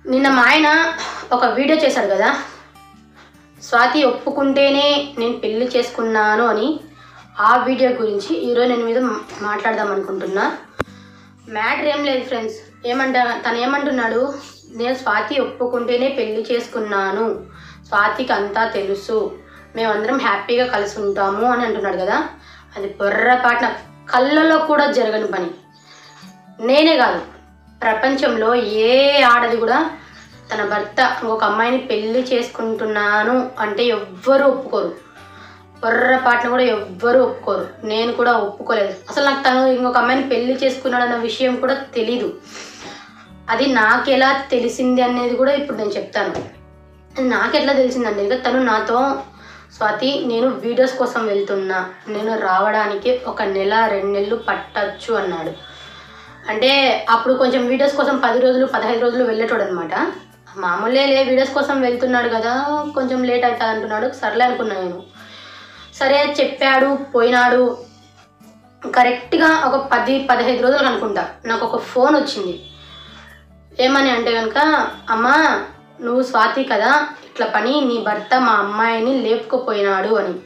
నిన్న మా ఆయన ఒక వీడియో చేశాడు కదా స్వాతి ఒప్పుకుంటేనే నేను పెళ్లి చేసుకున్నాను అని ఆ వీడియో గురించి ఈరోజు నేను మీద మాట్లాడదాం అనుకుంటున్నా మ్యాటర్ ఏం లేదు ఫ్రెండ్స్ ఏమంటా తను ఏమంటున్నాడు నేను స్వాతి ఒప్పుకుంటేనే పెళ్లి చేసుకున్నాను స్వాతికి అంతా తెలుసు మేమందరం హ్యాపీగా కలిసి ఉంటాము అని అంటున్నాడు కదా అది పొర్రపాటున కళ్ళలో కూడా జరగని పని నేనే కాదు ప్రపంచంలో ఏ ఆడది కూడా తన భర్త ఇంకొక అమ్మాయిని పెళ్లి చేసుకుంటున్నాను అంటే ఎవ్వరూ ఒప్పుకోరు పొర్రపాటున కూడా ఎవ్వరూ ఒప్పుకోరు నేను కూడా ఒప్పుకోలేదు అసలు నాకు తను ఇంకొక అమ్మాయిని పెళ్లి చేసుకున్నాడు అన్న విషయం కూడా తెలీదు అది నాకు ఎలా తెలిసింది అనేది కూడా ఇప్పుడు నేను చెప్తాను నాకు ఎట్లా తెలిసిందంటే ఇక తను నాతో స్వాతి నేను వీడియోస్ కోసం వెళ్తున్నా నేను రావడానికి ఒక నెల రెండు నెలలు పట్టచ్చు అన్నాడు అంటే అప్పుడు కొంచెం వీడియోస్ కోసం పది రోజులు పదహైదు రోజులు వెళ్ళేటోడు అనమాట మామూలే లే వీడియోస్ కోసం వెళ్తున్నాడు కదా కొంచెం లేట్ అవుతుంది అంటున్నాడు సర్లే అనుకున్నా నేను సరే చెప్పాడు పోయినాడు కరెక్ట్గా ఒక పది పదహైదు రోజులు అనుకుంటా నాకు ఒక ఫోన్ వచ్చింది ఏమని అంటే కనుక అమ్మా నువ్వు స్వాతి కదా ఇట్లా పని నీ భర్త మా అమ్మాయిని లేపుకుపోయినాడు అని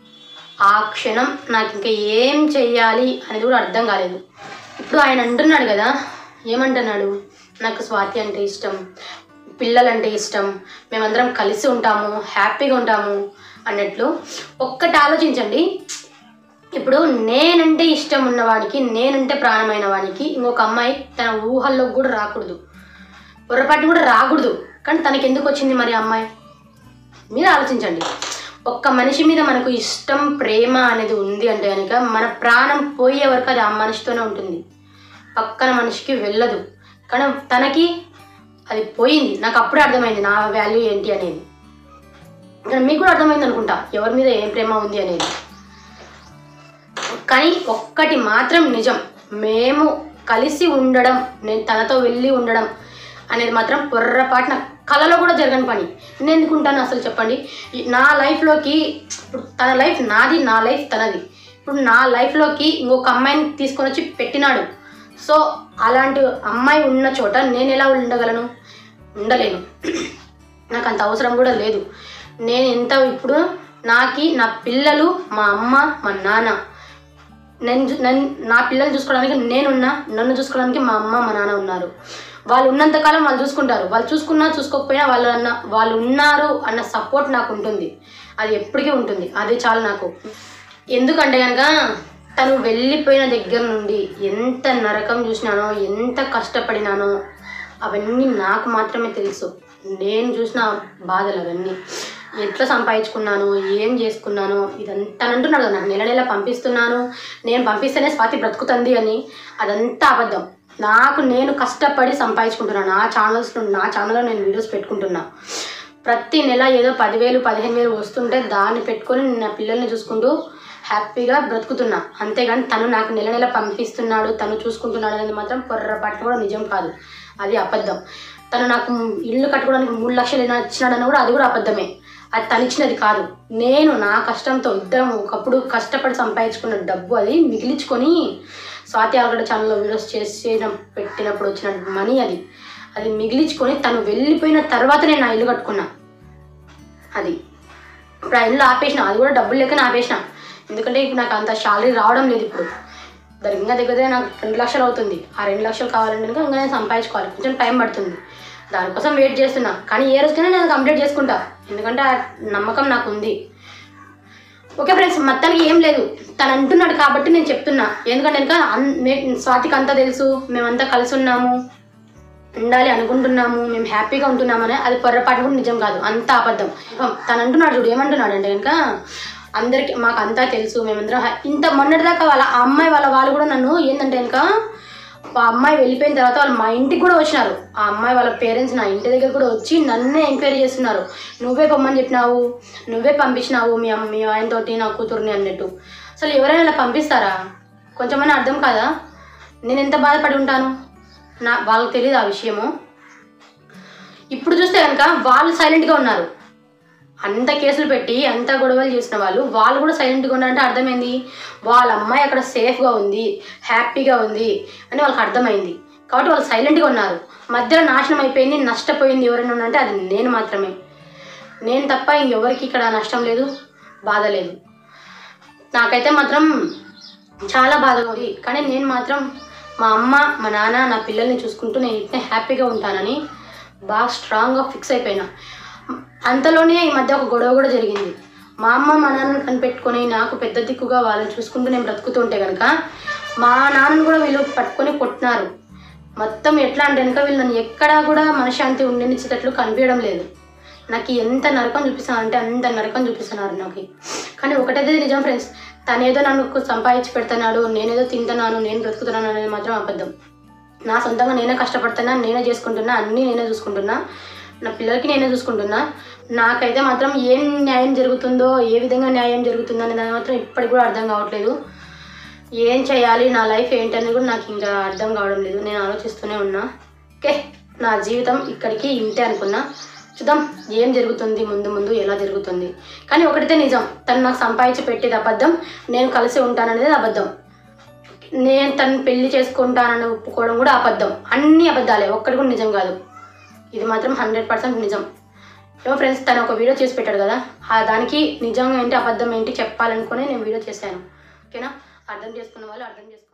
ఆ క్షణం నాకు ఇంకా ఏం చెయ్యాలి అనేది కూడా అర్థం కాలేదు ఇప్పుడు ఆయన అంటున్నాడు కదా ఏమంటున్నాడు నాకు స్వాతి అంటే ఇష్టం పిల్లలంటే ఇష్టం మేమందరం కలిసి ఉంటాము హ్యాపీగా ఉంటాము అన్నట్లు ఒక్కటి ఆలోచించండి ఇప్పుడు నేనంటే ఇష్టం ఉన్నవాడికి నేనంటే ప్రాణమైన వాడికి ఇంకొక అమ్మాయి తన ఊహల్లోకి కూడా రాకూడదు పొరపాటు కూడా రాకూడదు కానీ తనకి ఎందుకు వచ్చింది మరి ఆ అమ్మాయి మీరు ఆలోచించండి ఒక్క మనిషి మీద మనకు ఇష్టం ప్రేమ అనేది ఉంది అంటే కనుక మన ప్రాణం పోయే వరకు అది ఆ మనిషితోనే ఉంటుంది పక్కన మనిషికి వెళ్ళదు కానీ తనకి అది పోయింది నాకు అప్పుడే అర్థమైంది నా వాల్యూ ఏంటి అనేది కానీ మీకు కూడా అర్థమైంది అనుకుంటా ఎవరి మీద ఏం ప్రేమ ఉంది అనేది కానీ ఒక్కటి మాత్రం నిజం మేము కలిసి ఉండడం నేను తనతో వెళ్ళి ఉండడం అనేది మాత్రం పొర్రపాటున కళలో కూడా జరగని పని నేను ఎందుకుంటాను అసలు చెప్పండి ఈ- నా లైఫ్లోకి ఇప్పుడు తన లైఫ్ నాది నా లైఫ్ తనది ఇప్పుడు నా లైఫ్లోకి ఇంకొక అమ్మాయిని తీసుకొని వచ్చి పెట్టినాడు సో అలాంటి అమ్మాయి ఉన్న చోట నేను ఎలా ఉండగలను ఉండలేను నాకు అంత అవసరం కూడా లేదు నేను ఎంత ఇప్పుడు నాకి నా పిల్లలు మా అమ్మ మా నాన్న నేను చూ- నన్ను నా పిల్లల్ని చూసుకోవడానికి నేనున్నా నన్ను చూసుకోవడానికి మా అమ్మ మా నాన్న ఉన్నారు వాళ్ళు ఉన్నంతకాలం వాళ్ళు చూసుకుంటారు వాళ్ళు చూసుకున్నా చూసుకోకపోయినా వాళ్ళు అన్న వాళ్ళు ఉన్నారు అన్న సపోర్ట్ నాకు ఉంటుంది అది ఎప్పటికీ ఉంటుంది అది చాలు నాకు ఎందుకంటే కనుక తను వెళ్ళిపోయిన దగ్గర నుండి ఎంత నరకం చూసినానో ఎంత కష్టపడినానో అవన్నీ నాకు మాత్రమే తెలుసు నేను చూసిన బాధలు అవన్నీ ఎట్లా సంపాదించుకున్నాను ఏం చేసుకున్నాను ఇదంతా తను అంటున్నాడు కదా నాకు నెల నెల పంపిస్తున్నాను నేను పంపిస్తేనే స్వాతి బ్రతుకుతుంది అని అదంతా అబద్ధం నాకు నేను కష్టపడి సంపాదించుకుంటున్నాను నా ఛానల్స్ నా ఛానల్లో నేను వీడియోస్ పెట్టుకుంటున్నా ప్రతి నెల ఏదో పదివేలు పదిహేను వేలు వస్తుంటే దాన్ని పెట్టుకొని నేను నా పిల్లల్ని చూసుకుంటూ హ్యాపీగా బ్రతుకుతున్నా అంతేగాని తను నాకు నెల నెల పంపిస్తున్నాడు తను చూసుకుంటున్నాడు అనేది మాత్రం పొర్రపాటు కూడా నిజం కాదు అది అబద్ధం తను నాకు ఇల్లు కట్టుకోవడానికి మూడు లక్షలు ఏదైనా ఇచ్చినాడని కూడా అది కూడా అబద్ధమే అది తను ఇచ్చినది కాదు నేను నా కష్టంతో ఇద్దరం ఒకప్పుడు కష్టపడి సంపాదించుకున్న డబ్బు అది మిగిలించుకొని స్వాతి ఆల్గడ ఛానల్లో వీడియోస్ చేసిన పెట్టినప్పుడు వచ్చిన మనీ అది అది మిగిలించుకొని తను వెళ్ళిపోయిన తర్వాత నేను నా ఇల్లు కట్టుకున్నా అది ఇప్పుడు ఆ ఇల్లు ఆపేసిన అది కూడా డబ్బులు లేకనే ఆపేసిన ఎందుకంటే ఇప్పుడు నాకు అంత శాలరీ రావడం లేదు ఇప్పుడు దానికి ఇంకా దగ్గర దగ్గర నాకు రెండు లక్షలు అవుతుంది ఆ రెండు లక్షలు కావాలంటే కనుక ఇంకా నేను సంపాదించుకోవాలి కొంచెం టైం పడుతుంది దానికోసం వెయిట్ చేస్తున్నా కానీ ఏ రోజుకైనా నేను కంప్లీట్ చేసుకుంటా ఎందుకంటే ఆ నమ్మకం నాకు ఉంది ఓకే ఫ్రెండ్స్ మొత్తానికి ఏం లేదు తను అంటున్నాడు కాబట్టి నేను చెప్తున్నా ఎందుకంటే కనుక అన్- మే- స్వాతికి అంతా తెలుసు మేమంతా కలిసి ఉన్నాము ఉండాలి అనుకుంటున్నాము మేము హ్యాపీగా ఉంటున్నామని అది పొర్రపాటు కూడా నిజం కాదు అంత అబద్ధం తను అంటున్నాడు చూడు ఏమంటున్నాడు అంటే కనుక అందరికి మాకు అంతా తెలుసు మేమందరం హ్యా- ఇంత మొన్నటిదాకా వాళ్ళ ఆ అమ్మాయి వాళ్ళ వాళ్ళు కూడా నన్ను ఏంటంటే కనుక ఆ అమ్మాయి వెళ్ళిపోయిన తర్వాత వాళ్ళు మా ఇంటికి కూడా వచ్చినారు ఆ అమ్మాయి వాళ్ళ పేరెంట్స్ నా ఇంటి దగ్గర కూడా వచ్చి నన్నే ఎంక్వైరీ చేస్తున్నారు నువ్వే పొమ్మని చెప్పినావు నువ్వే పంపించినావు మీ అమ్మ మీ ఆయనతోటి నా కూతుర్ని అన్నట్టు అసలు ఎవరైనా ఇలా పంపిస్తారా కొంచెమైనా అర్థం కాదా నేను ఎంత బాధపడి ఉంటాను నా వాళ్ళకి తెలియదు ఆ విషయము ఇప్పుడు చూస్తే కనుక వాళ్ళు సైలెంట్గా ఉన్నారు అంత కేసులు పెట్టి అంత గొడవలు చేసిన వాళ్ళు వాళ్ళు కూడా సైలెంట్గా ఉన్నారంటే అర్థమైంది వాళ్ళ అమ్మాయి అక్కడ సేఫ్గా ఉంది హ్యాపీగా ఉంది అని వాళ్ళకి అర్థమైంది కాబట్టి వాళ్ళు సైలెంట్గా ఉన్నారు మధ్యలో నాశనం అయిపోయింది నష్టపోయింది ఎవరైనా ఉన్నారంటే అది నేను మాత్రమే నేను తప్ప ఇంకెవరికి ఇక్కడ నష్టం లేదు బాధ లేదు నాకైతే మాత్రం చాలా బాధగా ఉంది కానీ నేను మాత్రం మా అమ్మ మా నాన్న నా పిల్లల్ని చూసుకుంటూ నేను ఇట్నే హ్యాపీగా ఉంటానని బాగా స్ట్రాంగ్గా ఫిక్స్ అయిపోయినా అంతలోనే ఈ మధ్య ఒక గొడవ కూడా జరిగింది మా అమ్మ మా నాన్నని కనిపెట్టుకొని నాకు పెద్ద దిక్కుగా వాళ్ళని చూసుకుంటూ నేను బ్రతుకుతుంటే కనుక మా నాన్నను కూడా వీళ్ళు పట్టుకొని కొట్టినారు మొత్తం ఎట్లా అంటే కనుక వీళ్ళు నన్ను ఎక్కడా కూడా మనశ్శాంతి ఉండనిచ్చేటట్లు కనిపించడం లేదు నాకు ఎంత నరకం చూపిస్తాను అంటే అంత నరకం చూపిస్తున్నారు నాకు కానీ ఒకటైతే నిజం ఫ్రెండ్స్ తను ఏదో నన్ను సంపాదించి పెడుతున్నాడు నేనేదో తింటున్నాను నేను బ్రతుకుతున్నాను అనేది మాత్రం అబద్ధం నా సొంతంగా నేనే కష్టపడుతున్నా నేనే చేసుకుంటున్నా అన్నీ నేనే చూసుకుంటున్నా నా పిల్లలకి నేనే చూసుకుంటున్నా నాకైతే మాత్రం ఏం న్యాయం జరుగుతుందో ఏ విధంగా న్యాయం జరుగుతుందో అనేది మాత్రం ఇప్పటికి కూడా అర్థం కావట్లేదు ఏం చేయాలి నా లైఫ్ ఏంటనేది కూడా నాకు ఇంకా అర్థం కావడం లేదు నేను ఆలోచిస్తూనే ఉన్నా ఓకే నా జీవితం ఇక్కడికి ఇంతే అనుకున్నా చూద్దాం ఏం జరుగుతుంది ముందు ముందు ఎలా జరుగుతుంది కానీ ఒకటితే నిజం తను నాకు సంపాదించి పెట్టేది అబద్ధం నేను కలిసి ఉంటాననేది అబద్ధం నేను తను పెళ్లి చేసుకుంటానని ఒప్పుకోవడం కూడా అబద్ధం అన్ని అబద్ధాలే ఒక్కటి కూడా నిజం కాదు ఇది మాత్రం హండ్రెడ్ పర్సెంట్ నిజం ఏమో ఫ్రెండ్స్ తను ఒక వీడియో చేసి పెట్టాడు కదా ఆ దానికి నిజం ఏంటి అబద్ధం ఏంటి చెప్పాలనుకుని నేను వీడియో చేశాను ఓకేనా అర్థం చేసుకున్న వాళ్ళు అర్థం చేసుకున్నారు